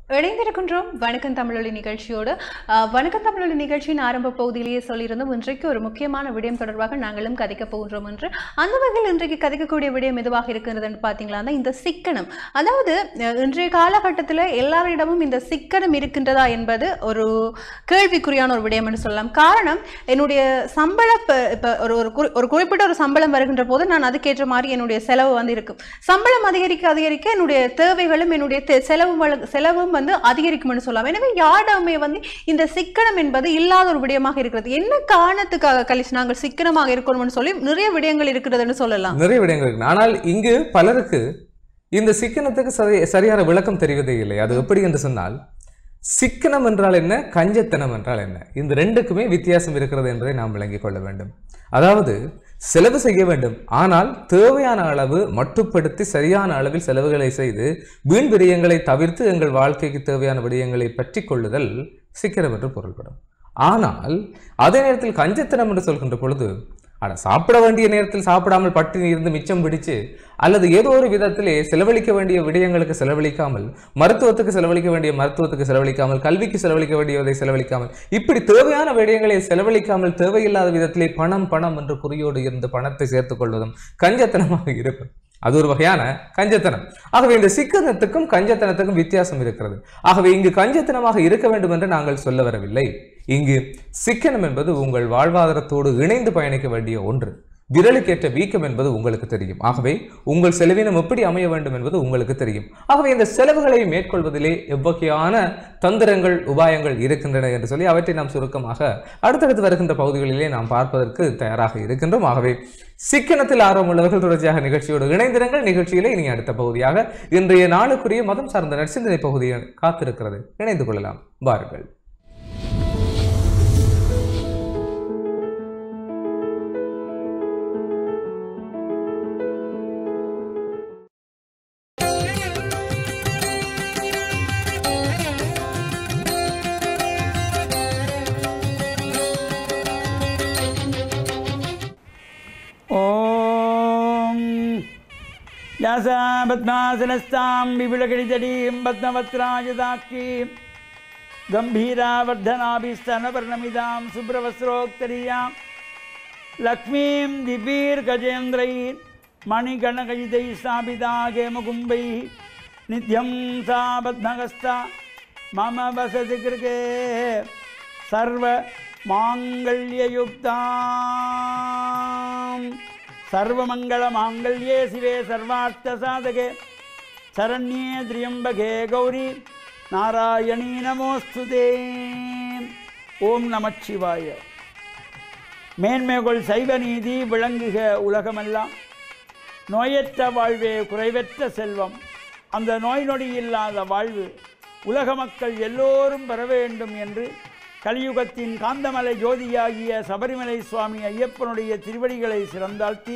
இணைந்திருக்கின்றோம் வணக்கம் தமிழொலி நிகழ்ச்சியோடு அஹ், வணக்கம் தமிழொலி நிகழ்ச்சியின் ஆரம்ப பகுதியிலேயே சொல்லியிருந்தோம் இன்றைக்கு ஒரு முக்கியமான விடயம் தொடர்பாக நாங்களும் கதைக்க போகின்றோம் என்று அந்த வகையில் இன்றைக்கு கதைக்கக்கூடிய விடயம் எதுவாக இருக்கிறதுன்னு பார்த்தீங்களா இந்த சிக்கனம் அதாவது அஹ், இன்றைய காலகட்டத்தில் எல்லாரிடமும் இந்த சிக்கனம் இருக்கின்றதா என்பது ஒரு கேள்விக்குறியான ஒரு விடயம் என்று சொல்லலாம் காரணம் என்னுடைய சம்பள இப்போ ஒரு ஒரு குறி- ஒரு குறிப்பிட்ட ஒரு சம்பளம் வருகின்ற போது நான் அதுக்கேற்ற மாதிரி என்னுடைய செலவு வந்து இருக்கும் சம்பளம் அதிகரிக்க அதிகரிக்க என்னுடைய தேவைகளும் என்னுடைய தே- செலவும் வள- செலவும் வந்து அதிகரிக்கும்னு சொல்லலாம் எனவே யாரிடமே வந்து இந்த சிக்கனம் என்பது இல்லாத ஒரு விடயமாக இருக்கிறது என்ன காரணத்துக்காக கலிஸ் நாங்கள் சிக்கனமாக இருக்கணும்னு சொல்லி நிறைய விடயங்கள் இருக்கிறதுன்னு சொல்லலாம் நிறைய விடயங்கள் இருக்கு ஆனால் இங்கு பலருக்கு இந்த சிக்கனத்துக்கு சரி சரியான விளக்கம் தெரிவதே இல்லை அது எப்படி என்று சொன்னால் சிக்கனம் என்றால் என்ன கஞ்சத்தனம் என்றால் என்ன இந்த ரெண்டுக்குமே வித்தியாசம் இருக்கிறது என்பதை நாம் விளங்கிக் கொள்ள வேண்டும் அதாவது செலவு செய்ய வேண்டும் ஆனால் தேவையான அளவு மட்டுப்படுத்தி சரியான அளவில் செலவுகளை செய்து வீண் விடயங்களை தவிர்த்து எங்கள் வாழ்க்கைக்கு தேவையான விடயங்களை பற்றி கொள்ளுதல் சிக்கனம் என்று பொருள்படும் ஆனால் அதே நேரத்தில் கஞ்சத்தனம் என்று சொல்கின்ற பொழுது அட சாப்பிட வேண்டிய நேரத்தில் சாப்பிடாமல் பட்டினி இருந்து மிச்சம் பிடிச்சு அல்லது ஏதோ ஒரு விதத்திலே செலவழிக்க வேண்டிய விடயங்களுக்கு செலவழிக்காமல் மருத்துவத்துக்கு செலவழிக்க வேண்டிய மருத்துவத்துக்கு செலவழிக்காமல் கல்விக்கு செலவழிக்க வேண்டியதை செலவழிக்காமல் இப்படி தேவையான விடயங்களை செலவழிக்காமல் தேவையில்லாத விதத்திலே பணம் பணம் என்ற குறியோடு இருந்து பணத்தை சேர்த்துக் கொள்வதும் கஞ்சத்தனமாக இருக்கும் அது ஒரு வகையான கஞ்சத்தனம் ஆகவே இந்த சிக்கனத்துக்கும் கஞ்சத்தனத்துக்கும் வித்தியாசம் இருக்கிறது ஆகவே இங்கு கஞ்சத்தனமாக இருக்க வேண்டும் என்று நாங்கள் சொல்ல வரவில்லை இங்கு சிக்கனம் என்பது உங்கள் வாழ்வாதாரத்தோடு இணைந்து பயணிக்க வேண்டிய ஒன்று விரலுக்கேற்ற வீக்கம் என்பது உங்களுக்கு தெரியும் ஆகவே உங்கள் செலவினம் எப்படி அமைய வேண்டும் என்பது உங்களுக்கு தெரியும் ஆகவே இந்த செலவுகளை மேற்கொள்வதிலே எவ்வகையான தந்திரங்கள் உபாயங்கள் இருக்கின்றன என்று சொல்லி அவற்றை நாம் சுருக்கமாக அடுத்தடுத்து வருகின்ற பகுதிகளிலே நாம் பார்ப்பதற்கு தயாராக இருக்கின்றோம் ஆகவே சிக்கனத்தில் ஆர்வம் உள்ளவர்கள் தொடர்ச்சியாக நிகழ்ச்சியோடு இணைந்திருங்கள் நிகழ்ச்சியிலே இனி அடுத்த பகுதியாக இன்றைய நாளுக்குரிய மதம் சார்ந்த நற்சிந்தனை பகுதியை காத்திருக்கிறது இணைந்து கொள்ளலாம் வாருங்கள் ॐ यासा पद्मासनस्तां विपुलकटितटीं पद्मवक्त्राजदाक्षीं गम्भीरावर्धनाभिस्तनपर्णमिदां शुभ्रवस्त्रोत्तरीयां लक्ष्मीं दिवीर्गजेन्द्रैर्मणिगणकजितैः स्थापिता हेमकुम्भैः नित्यं सा पद्महस्ता मम वसति कृते सर्वमाङ्गल्ययुक्ताम् सर्वमङ्गलमाङ्गल्ये शिवे सर्वार्थसाधके शरण्ये त्र्यम्बके गौरी नारायणी नमोऽस्तु ते ஓம் நமச்சிவாய மேன்மைகள் சைவ நீதி விளங்குக உலகமெல்லாம் நோயற்ற வாழ்வே குறைவற்ற செல்வம் அந்த நோய் நொடி இல்லாத வாழ்வு உலக மக்கள் எல்லோரும் பெற வேண்டும் என்று கலியுகத்தின் காந்தமலை ஜோதியாகிய சபரிமலை சுவாமி ஐயப்பனுடைய திருவடிகளை சிறந்தாழ்த்தி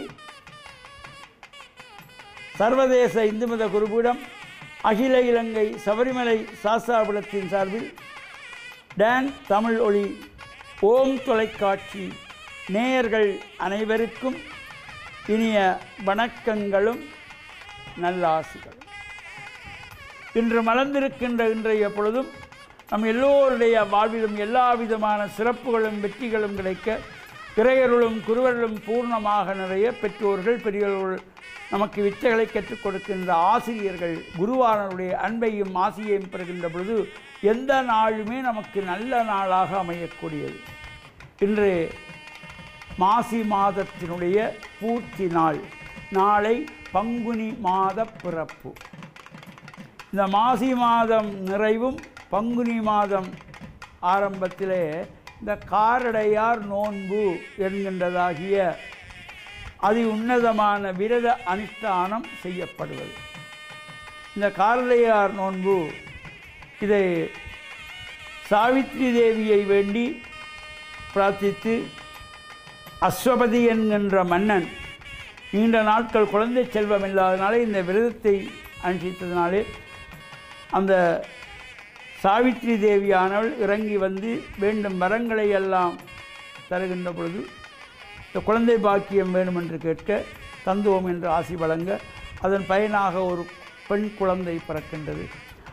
சர்வதேச இந்து மத குருபீடம் அகில இலங்கை சபரிமலை சாஸ்தாபுரத்தின் சார்பில் டான் தமிழ் ஒளி ஓம் தொலைக்காட்சி நேயர்கள் அனைவருக்கும் இனிய வணக்கங்களும் நல்லாசிகளும் இன்று மலர்ந்திருக்கின்ற இன்றைய பொழுதும் நம் எல்லோருடைய வாழ்விலும் எல்லா விதமான சிறப்புகளும் வெற்றிகளும் கிடைக்க இறையருளும் குருவர்களும் பூர்ணமாக நிறைய பெற்றோர்கள் பெரியவர்கள் நமக்கு வித்தைகளை கற்றுக் கொடுக்கின்ற ஆசிரியர்கள் குருவானவருடைய அன்பையும் ஆசியையும் பெறுகின்ற பொழுது எந்த நாளுமே நமக்கு நல்ல நாளாக அமையக்கூடியது இன்று மாசி மாதத்தினுடைய பூர்த்தி நாள் நாளை பங்குனி மாத பிறப்பு இந்த மாசி மாதம் நிறைவும் பங்குனி மாதம் ஆரம்பத்திலே இந்த காரடையார் நோன்பு என்கின்றதாகிய அதி உன்னதமான விரத அனுஷ்டானம் செய்யப்படுவது இந்த காரடையார் நோன்பு இதை சாவித்ரி தேவியை வேண்டி பிரார்த்தித்து அஸ்வபதி என்கின்ற மன்னன் நீண்ட நாட்கள் குழந்தை செல்வம் இல்லாதனாலே இந்த விரதத்தை அனுஷ்டித்ததினாலே அந்த சாவித்ரி தேவியானவள் இறங்கி வந்து வேண்டும் வரங்களை எல்லாம் தருகின்ற பொழுது இந்த குழந்தை பாக்கியம் வேணும் என்று கேட்க தந்துவோம் என்று ஆசி வழங்க அதன் பயனாக ஒரு பெண் குழந்தை பிறக்கின்றது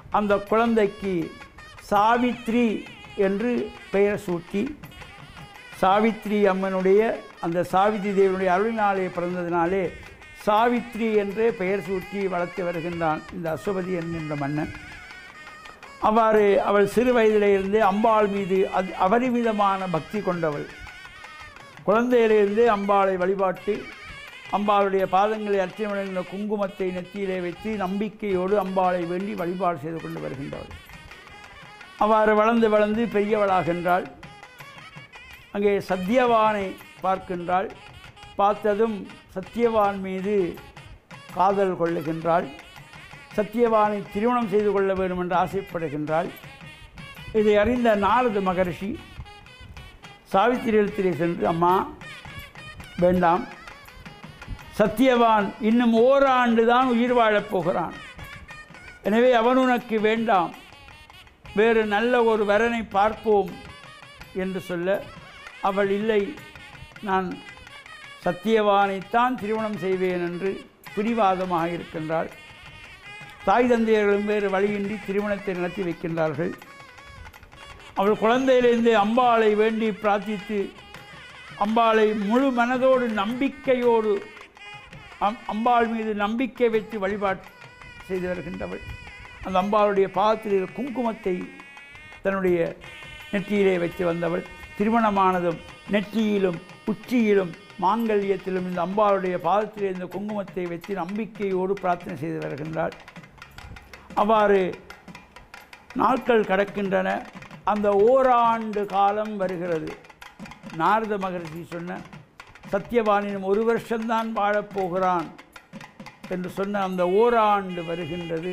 அந்த குழந்தைக்கு சாவித்ரி என்று பெயர் சூட்டி சாவித்ரி அம்மனுடைய அந்த சாவித்ரி தேவனுடைய அருளினாலே பிறந்ததினாலே சாவித்ரி என்றே பெயர் சூட்டி வளர்த்து வருகின்றான் இந்த அசுபதி என்கின்ற மன்னன் அவ்வாறு அவள் சிறு வயதிலிருந்தே அம்பாள் மீது அது அபரிமிதமான பக்தி கொண்டவள் குழந்தையிலிருந்தே அம்பாளை வழிபாட்டு அம்பாளுடைய பாதங்களை அர்ச்சனை குங்குமத்தை நெத்தியிலே வைத்து நம்பிக்கையோடு அம்பாளை வேண்டி வழிபாடு செய்து கொண்டு வருகின்றவள் அவ்வாறு வளர்ந்து வளர்ந்து பெரியவளாகின்றாள் அங்கே சத்தியவானை பார்க்கின்றாள் பார்த்ததும் சத்தியவான் மீது காதல் கொள்ளுகின்றாள் சத்தியவானை திருமணம் செய்து கொள்ள வேண்டும் என்று ஆசைப்படுகின்றாள் இதை அறிந்த நாரத மகரிஷி சாவித்திரியிடத்திலே சென்று அம்மா வேண்டாம் சத்தியவான் இன்னும் ஓராண்டு தான் உயிர் வாழப் போகிறான் எனவே அவன் உனக்கு வேண்டாம் வேறு நல்ல ஒரு வரனை பார்ப்போம் என்று சொல்ல அவள் இல்லை நான் சத்தியவானைத்தான் திருமணம் செய்வேன் என்று பிடிவாதமாக இருக்கின்றாள் தாய் தந்தையர்களும் வேறு வழியின்றி திருமணத்தை நடத்தி வைக்கின்றார்கள் அவள் குழந்தையிலிருந்து அம்பாளை வேண்டி பிரார்த்தித்து அம்பாளை முழு மனதோடு நம்பிக்கையோடு அம் அம்பாள் மீது நம்பிக்கை வைத்து வழிபாடு செய்து வருகின்றவள் அந்த அம்பாளுடைய பாதத்தில் குங்குமத்தை தன்னுடைய நெற்றியிலே வைத்து வந்தவள் திருமணமானதும் நெற்றியிலும் உச்சியிலும் மாங்கல்யத்திலும் இந்த அம்பாளுடைய பாதத்திலே இந்த குங்குமத்தை வைத்து நம்பிக்கையோடு பிரார்த்தனை செய்து வருகின்றாள் அவ்வாறு நாட்கள் கடக்கின்றன அந்த ஓராண்டு காலம் வருகிறது நாரத மகரிஷி சொன்ன சத்தியவானின் ஒரு வருஷம்தான் வாழப்போகிறான் என்று சொன்ன அந்த ஓராண்டு வருகின்றது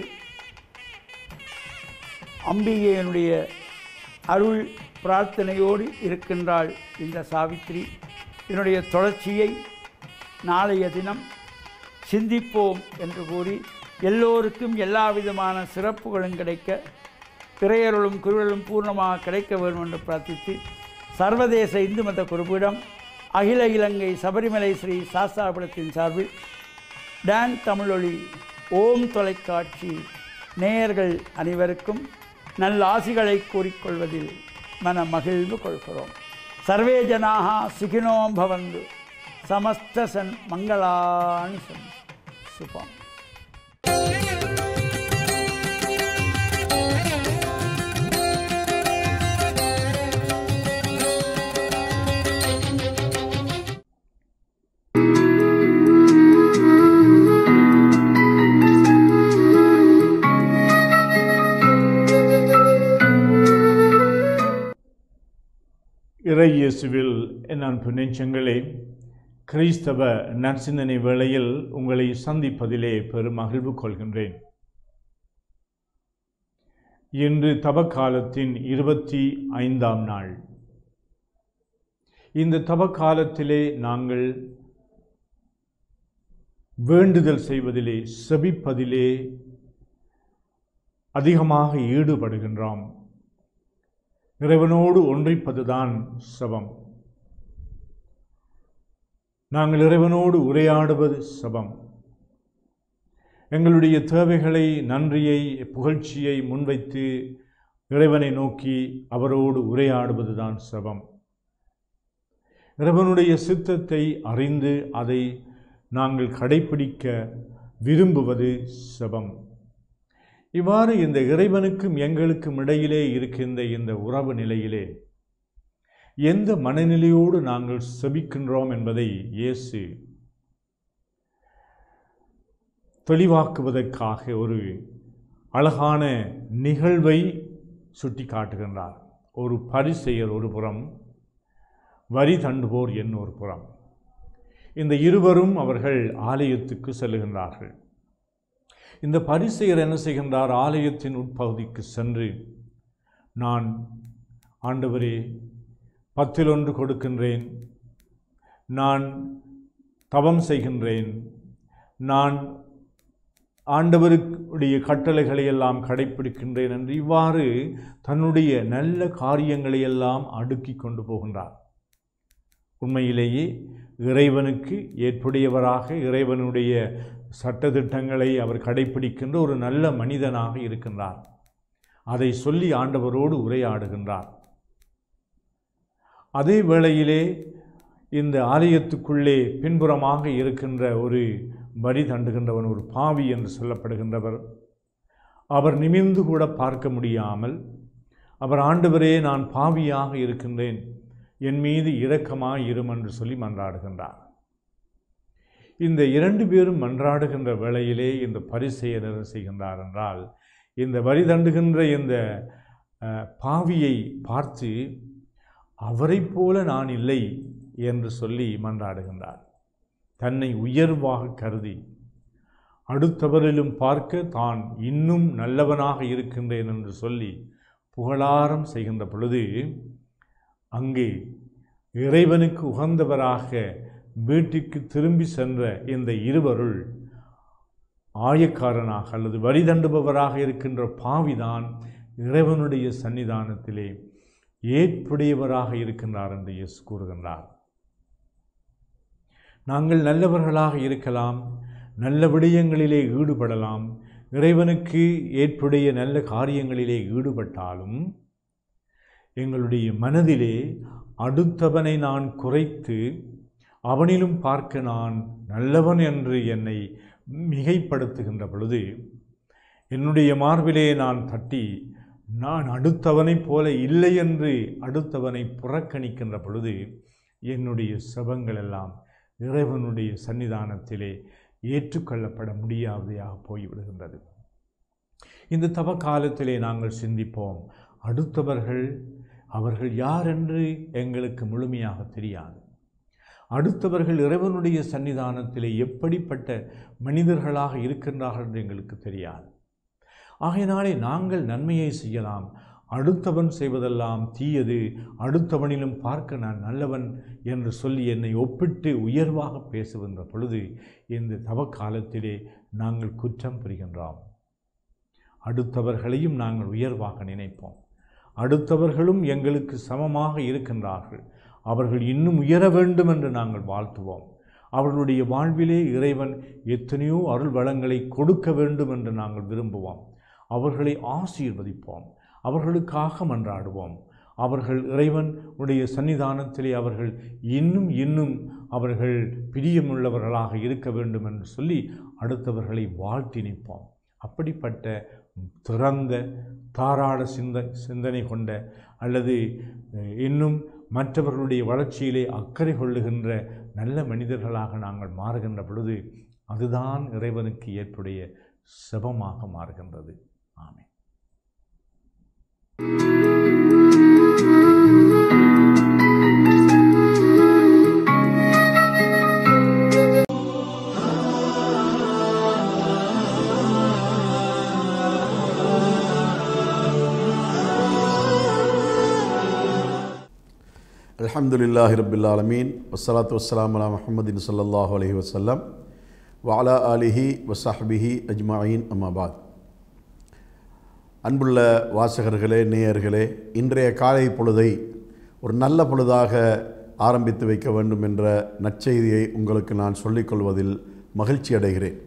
அம்பிகையினுடைய அருள் பிரார்த்தனையோடு இருக்கின்றாள் இந்த சாவித்ரி இதனுடைய தொடர்ச்சியை நாளைய தினம் சிந்திப்போம் என்று கூறி எல்லோருக்கும் எல்லா விதமான சிறப்புகளும் கிடைக்க திரையருளும் குருளும் பூர்ணமாக கிடைக்க வேண்டும் என்று பிரார்த்தித்து சர்வதேச இந்து மத குருபிடம் அகில இலங்கை சபரிமலை ஸ்ரீ சாஸ்தாபுரத்தின் சார்பில் டான் தமிழொலி ஓம் தொலைக்காட்சி நேயர்கள் அனைவருக்கும் நல்ல ஆசிகளை கூறிக்கொள்வதில் மன மகிழ்வு கொள்கிறோம் சர்வே ஜனாக சுகினோ பவந்து சமஸ்த சன் மங்களானி சன் சுபம் இறை இயேசுவில் என் அன்பு நெஞ்சங்களே கிறிஸ்தவ நற்சிந்தனை வேளையில் உங்களை சந்திப்பதிலே பெரும் மகிழ்வு கொள்கின்றேன் இன்று தவக்காலத்தின் இருபத்தி ஐந்தாம் நாள் இந்த தவக்காலத்திலே நாங்கள் வேண்டுதல் செய்வதிலே செபிப்பதிலே அதிகமாக ஈடுபடுகின்றோம் இறைவனோடு ஒன்றிப்பதுதான் சபம் நாங்கள் இறைவனோடு உரையாடுவது சபம் எங்களுடைய தேவைகளை நன்றியை புகழ்ச்சியை முன்வைத்து இறைவனை நோக்கி அவரோடு உரையாடுவதுதான் சபம் இறைவனுடைய சித்தத்தை அறிந்து அதை நாங்கள் கடைப்பிடிக்க விரும்புவது சபம் இவ்வாறு இந்த இறைவனுக்கும் எங்களுக்கும் இடையிலே இருக்கின்ற இந்த உறவு நிலையிலே எந்த மனநிலையோடு நாங்கள் செபிக்கின்றோம் என்பதை இயேசு தெளிவாக்குவதற்காக ஒரு அழகான நிகழ்வை சுட்டி காட்டுகின்றார் ஒரு பரிசெயர் ஒரு புறம் வரி தண்டுவோர் என்னொரு புறம் இந்த இருவரும் அவர்கள் ஆலயத்துக்கு செல்லுகின்றார்கள் இந்த பரிசெயர் என்ன செய்கின்றார் ஆலயத்தின் உட்பகுதிக்கு சென்று நான் ஆண்டவரே பத்தில் ஒன்று கொடுக்கின்றேன் நான் தவம் செய்கின்றேன் நான் ஆண்டவருடைய கட்டளைகளை எல்லாம் கடைப்பிடிக்கின்றேன் என்று இவ்வாறு தன்னுடைய நல்ல காரியங்களை எல்லாம் அடுக்கி கொண்டு போகின்றார் உண்மையிலேயே இறைவனுக்கு ஏற்புடையவராக இறைவனுடைய சட்டதிட்டங்களை அவர் கடைப்பிடிக்கின்ற ஒரு நல்ல மனிதனாக இருக்கின்றார் அதை சொல்லி ஆண்டவரோடு உரையாடுகின்றார் அதே வேளையிலே இந்த ஆலயத்துக்குள்ளே பின்புறமாக இருக்கின்ற ஒரு வரி தண்டுகின்றவன் ஒரு பாவி என்று சொல்லப்படுகின்றவர் அவர் நிமிர்ந்து கூட பார்க்க முடியாமல் அவர் ஆண்டவரே நான் பாவியாக இருக்கின்றேன் என் மீது இரக்கமாய் இரும் என்று சொல்லி மன்றாடுகின்றார் இந்த இரண்டு பேரும் மன்றாடுகின்ற வேளையிலே இந்த பரிசெயர் என்ன செய்கின்றார் என்றால் இந்த வரி தண்டுகின்ற இந்த அஹ், பாவியை பார்த்து அவரைப் போல நான் இல்லை என்று சொல்லி மன்றாடுகின்றார் தன்னை உயர்வாக கருதி அடுத்தவரிலும் பார்க்க தான் இன்னும் நல்லவனாக இருக்கின்றேன் என்று சொல்லி புகழாரம் செய்கின்ற பொழுது அங்கே இறைவனுக்கு உகந்தவராக வீட்டிற்கு திரும்பி சென்ற இந்த இருவருள் ஆயக்காரனாக அல்லது வரி தண்டுபவராக இருக்கின்ற பாவிதான் இறைவனுடைய சன்னிதானத்திலே ஏற்புடையவராக இருக்கின்றார் என்று இயேசு கூறுகின்றார் நாங்கள் நல்லவர்களாக இருக்கலாம் நல்ல விடயங்களிலே ஈடுபடலாம் இறைவனுக்கு ஏற்புடைய நல்ல காரியங்களிலே ஈடுபட்டாலும் எங்களுடைய மனதிலே அடுத்தவனை நான் குறைத்து அவனிலும் பார்க்க நான் நல்லவன் என்று என்னை மிகைப்படுத்துகின்ற பொழுது என்னுடைய மார்பிலே நான் தட்டி நான் அடுத்தவனைப் போல இல்லை என்று அடுத்தவனை புறக்கணிக்கின்ற பொழுது என்னுடைய செபங்கள் எல்லாம் இறைவனுடைய சன்னிதானத்திலே ஏற்றுக்கொள்ளப்பட முடியாததாக போய்விடுகின்றது இந்த தவ காலத்திலே நாங்கள் சிந்திப்போம் அடுத்தவர்கள் அவர்கள் யார் என்று எங்களுக்கு முழுமையாக தெரியாது அடுத்தவர்கள் இறைவனுடைய சன்னிதானத்திலே எப்படிப்பட்ட மனிதர்களாக இருக்கின்றார்கள் என்று எங்களுக்கு தெரியாது ஆகையினாலே நாங்கள் நன்மையை செய்யலாம் அடுத்தவன் செய்வதெல்லாம் தீயது அடுத்தவனிலும் பார்க்க நான் நல்லவன் என்று சொல்லி என்னை ஒப்பிட்டு உயர்வாக பேசுகின்ற பொழுது இந்த தவக்காலத்திலே நாங்கள் குற்றம் புரிகின்றோம் அடுத்தவர்களையும் நாங்கள் உயர்வாக நினைப்போம் அடுத்தவர்களும் எங்களுக்கு சமமாக இருக்கின்றார்கள் அவர்கள் இன்னும் உயர வேண்டும் என்று நாங்கள் வாழ்த்துவோம் அவர்களுடைய வாழ்விலே இறைவன் எத்தனையோ அருள் வளங்களை கொடுக்க வேண்டும் என்று நாங்கள் விரும்புவோம் அவர்களை ஆசீர்வதிப்போம் அவர்களுக்காக மன்றாடுவோம் அவர்கள் இறைவன் உடைய சன்னிதானத்திலே அவர்கள் இன்னும் இன்னும் அவர்கள் பிரியமுள்ளவர்களாக இருக்க வேண்டும் என்று சொல்லி அடுத்தவர்களை வாழ்த்தி நிற்போம் அப்படிப்பட்ட திறந்த தாராள சிந்த சிந்தனை கொண்ட அல்லது அஹ், இன்னும் மற்றவர்களுடைய வளர்ச்சியிலே அக்கறை கொள்ளுகின்ற நல்ல மனிதர்களாக நாங்கள் மாறுகின்ற பொழுது அதுதான் இறைவனுக்கு ஏற்புடைய செபமாக மாறுகின்றது ஆமென் அல்ஹம்துலில்லாஹி ரபில் ஆலமீன் வஸ்ஸலாத்து வஸ்ஸலாம் அலா முஹம்மதின் ஸல்லல்லாஹு அலைஹி வஸல்லம் வஅலா ஆலிஹி வஸஹ்பிஹி அஜ்மாயின் அம்மாபாத் அன்புள்ள வாசகர்களே நேயர்களே இன்றைய காலை பொழுதை ஒரு நல்ல பொழுதாக ஆரம்பித்து வைக்க வேண்டும் என்ற நற்செய்தியை உங்களுக்கு நான் சொல்லிக்கொள்வதில் மகிழ்ச்சி அடைகிறேன்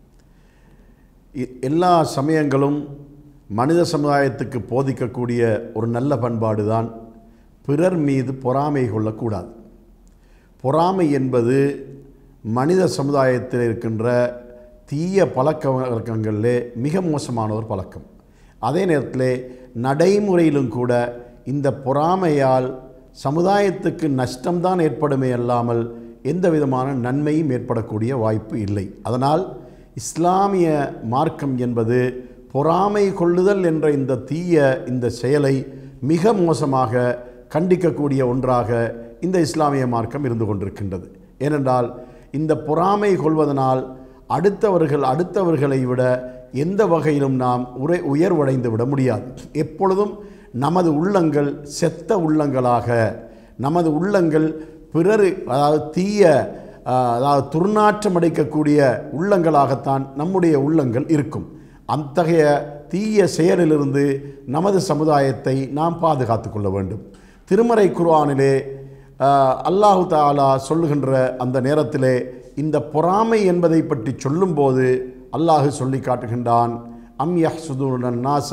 இ- எல்லா சமயங்களும் மனித சமுதாயத்துக்கு போதிக்கக்கூடிய ஒரு நல்ல பண்பாடு தான் பிறர் மீது பொறாமை கொள்ளக்கூடாது பொறாமை என்பது மனித சமுதாயத்தில் இருக்கின்ற தீய பழக்க வழக்கங்களிலே மிக மோசமான ஒரு பழக்கம் அதே நேரத்தில் நடைமுறையிலும் கூட இந்த பொறாமையால் சமுதாயத்துக்கு நஷ்டம்தான் ஏற்படுமே அல்லாமல் எந்த விதமான நன்மையும் ஏற்படக்கூடிய வாய்ப்பு இல்லை அதனால் இஸ்லாமிய மார்க்கம் என்பது பொறாமை கொள்ளுதல் என்ற இந்த தீய இந்த செயலை மிக மோசமாக கண்டிக்கக்கூடிய ஒன்றாக இந்த இஸ்லாமிய மார்க்கம் இருந்து கொண்டிருக்கின்றது ஏனென்றால் இந்த பொறாமை கொள்வதனால் அடுத்தவர்கள் அடுத்தவர்களை விட எந்த வகையிலும் நாம் உரை உயர்வடைந்து விட முடியாது எப்பொழுதும் நமது உள்ளங்கள் செத்த உள்ளங்களாக நமது உள்ளங்கள் பிறர் அதாவது தீய ஆஹ், அதாவது துர்நாற்றம் அடைக்கக்கூடிய உள்ளங்களாகத்தான் நம்முடைய உள்ளங்கள் இருக்கும் அத்தகைய தீய செயலிலிருந்து நமது சமுதாயத்தை நாம் பாதுகாத்து கொள்ள வேண்டும் திருமறை குர்ஆனிலே ஆஹ், அல்லாஹு தாலா சொல்லுகின்ற அந்த நேரத்திலே இந்த பொறாமை என்பதை பற்றி சொல்லும்போது அல்லாஹு சொல்லி காட்டுகின்றான் அம் யஹ்சுதுன நாச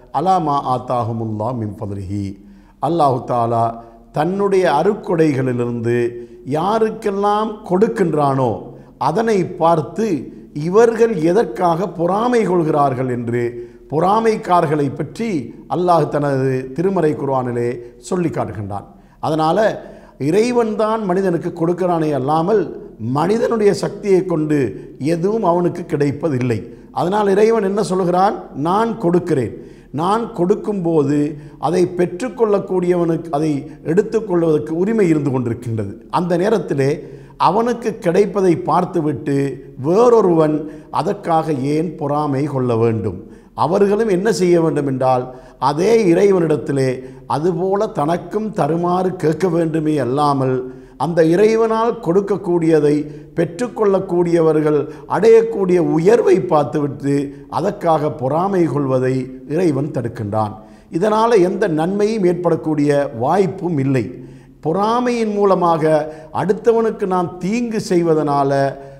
அலாமா ஆத்தாஹுமுல்லா மின் ஃபதுலிஹி அல்லாஹு தாலா தன்னுடைய அருக்கொடைகளிலிருந்து யாருக்கெல்லாம் கொடுக்கின்றானோ அதனை பார்த்து இவர்கள் எதற்காக பொறாமை கொள்கிறார்கள் என்று பொறாமைக்காரர்களை பற்றி அல்லாஹ் தனது திருமறை குர்ஆனிலே சொல்லி காட்டுகின்றான் அதனால் இறைவன்தான் மனிதனுக்கு கொடுக்கிறானே அல்லாமல் மனிதனுடைய சக்தியை கொண்டு எதுவும் அவனுக்கு கிடைப்பதில்லை அதனால் இறைவன் என்ன சொல்கிறான் நான் கொடுக்கிறேன் நான் கொடுக்கும்போது அதை பெற்றுக்கொள்ளக்கூடியவனுக்கு அதை எடுத்துக்கொள்வதற்கு உரிமை இருந்து கொண்டிருக்கின்றது அந்த நேரத்திலே அவனுக்கு கிடைப்பதை பார்த்துவிட்டு வேறொருவன் அதற்காக ஏன் பொறாமை கொள்ள வேண்டும் அவர்களும் என்ன செய்ய வேண்டும் என்றால் அதே இறைவனிடத்திலே அதுபோல தனக்கும் தருமாறு கேட்க வேண்டுமே அல்லாமல் அந்த இறைவனால் கொடுக்கக்கூடியதை பெற்றுக்கொள்ளக்கூடியவர்கள் அடையக்கூடிய உயர்வை பார்த்துவிட்டு அதற்காக பொறாமை கொள்வதை இறைவன் தடுக்கின்றான் இதனால் எந்த நன்மையும் ஏற்படக்கூடிய வாய்ப்பும் இல்லை பொறாமையின் மூலமாக அடுத்தவனுக்கு நாம் தீங்கு செய்வதனால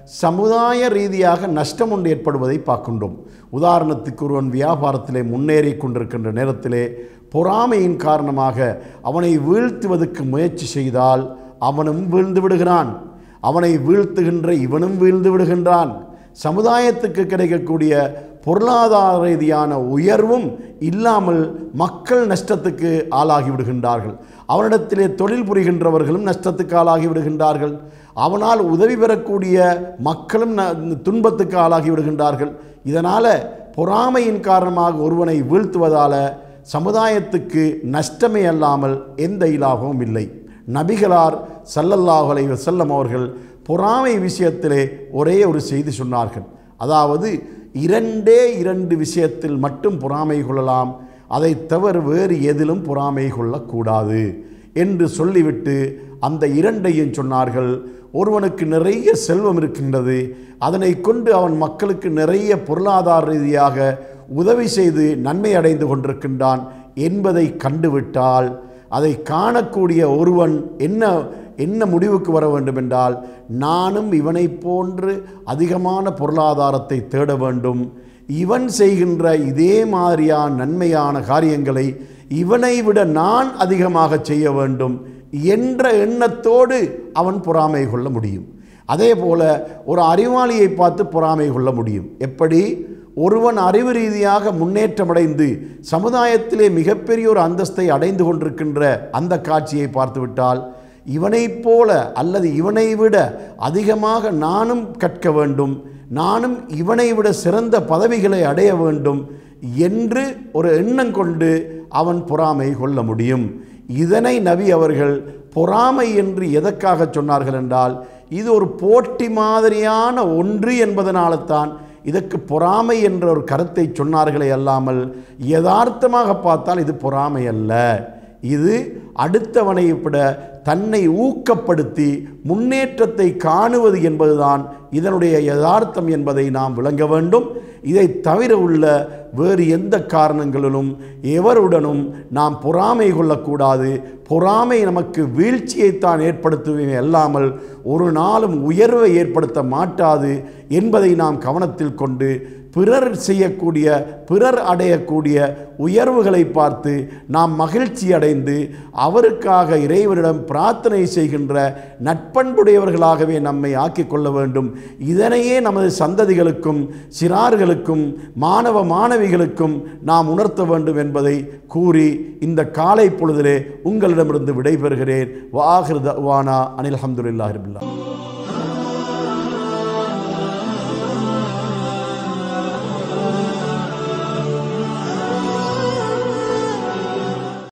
சமுதாய ரீதியாக நஷ்டம் ஒன்று ஏற்படுவதை பார்க்கின்றோம் உதாரணத்துக்கு ஒருவன் வியாபாரத்திலே முன்னேறி கொண்டிருக்கின்ற நேரத்திலே பொறாமையின் காரணமாக அவனை வீழ்த்துவதற்கு முயற்சி செய்தால் அவனும் வீழ்ந்து விடுகிறான் அவனை வீழ்த்துகின்ற இவனும் வீழ்ந்து விடுகின்றான் சமுதாயத்துக்கு கிடைக்கக்கூடிய பொருளாதார ரீதியான உயர்வும் இல்லாமல் மக்கள் நஷ்டத்துக்கு ஆளாகி விடுகின்றார்கள் அவனிடத்திலே தொழில் புரிகின்றவர்களும் நஷ்டத்துக்கு ஆளாகி விடுகின்றார்கள் அவனால் உதவி பெறக்கூடிய மக்களும் ந- துன்பத்துக்கு ஆளாகி விடுகின்றார்கள் இதனால் பொறாமையின் காரணமாக ஒருவனை வீழ்த்துவதால் சமுதாயத்துக்கு நஷ்டமே அல்லாமல் எந்த இலாபமும் இல்லை நபிகளார் ஸல்லல்லாஹு அலைஹி வஸல்லம் அவர்கள் பொறாமை விஷயத்திலே ஒரே ஒரு செய்தி சொன்னார்கள் அதாவது இரண்டே இரண்டு விஷயத்தில் மட்டும் பொறாமை கொள்ளலாம் அதை தவிர வேறு எதிலும் பொறாமை கொள்ளக்கூடாது என்று சொல்லிவிட்டு அந்த இரண்டையும் சொன்னார்கள் ஒருவனுக்கு நிறைய செல்வம் இருக்கின்றது அதனை கொண்டு அவன் மக்களுக்கு நிறைய பொருளாதார ரீதியாக உதவி செய்து நன்மை அடைந்து கொண்டிருக்கின்றான் என்பதை கண்டுவிட்டால் அதை காணக்கூடிய ஒருவன் என்ன என்ன முடிவுக்கு வர வேண்டும் என்றால் நானும் இவனைப் போன்று அதிகமான பொருளாதாரத்தை தேட வேண்டும் இவன் செய்கின்ற இதே மாதிரியான நன்மையான காரியங்களை இவனை விட நான் அதிகமாக செய்ய வேண்டும் என்ற எண்ணத்தோடு அவன் பொறாமை கொள்ள முடியும் அதே போல ஒரு அறிவாளியை பார்த்து பொறாமை கொள்ள முடியும் எப்படி ஒருவன் அறிவு ரீதியாக முன்னேற்றமடைந்து சமுதாயத்திலே மிகப்பெரிய ஒரு அந்தஸ்தை அடைந்து கொண்டிருக்கின்ற அந்த காட்சியை பார்த்துவிட்டால் இவனைப் போல அல்லது இவனை விட அதிகமாக நானும் கற்க வேண்டும் நானும் இவனை விட சிறந்த பதவிகளை அடைய வேண்டும் என்று ஒரு எண்ணம் கொண்டு அவன் பொறாமை கொள்ள முடியும் இதனை நபி அவர்கள் பொறாமை என்று எதற்காக சொன்னார்கள் என்றால் இது ஒரு போட்டி மாதிரியான ஒன்று என்பதனால்தான் இதற்கு பொறாமை என்ற ஒரு கருத்தை சொன்னார்களே அல்லாமல் யதார்த்தமாக பார்த்தால் இது பொறாமை அல்ல இது அடுத்தவனை விட தன்னை ஊக்கப்படுத்தி முன்னேற்றத்தை காணுவது என்பதுதான் இதனுடைய யதார்த்தம் என்பதை நாம் விளங்க வேண்டும் இதை தவிர உள்ள வேறு எந்த காரணங்களிலும் எவருடனும் நாம் பொறாமை கொள்ளக்கூடாது பொறாமை நமக்கு வீழ்ச்சியைத்தான் ஏற்படுத்துவே அல்லாமல் ஒரு நாளும் உயர்வை ஏற்படுத்த மாட்டாது என்பதை நாம் கவனத்தில் கொண்டு பிறர் செய்யக்கூடிய பிறர் அடையக்கூடிய உயர்வுகளை பார்த்து நாம் மகிழ்ச்சி அடைந்து அவருக்காக இறைவனிடம் பிரார்த்தனை செய்கின்ற நட்பண்புடையவர்களாகவே நம்மை ஆக்கிக் கொள்ள வேண்டும் இதனையே நமது சந்ததிகளுக்கும் சிறார்களுக்கும் மாணவ மாணவிகளுக்கும் நாம் உணர்த்த வேண்டும் என்பதை கூறி இந்த காலை பொழுதிலே உங்களிடமிருந்து விடைபெறுகிறேன் வாஹிர் தவானா அனில் அஹமதுல்லாஹிபில்லா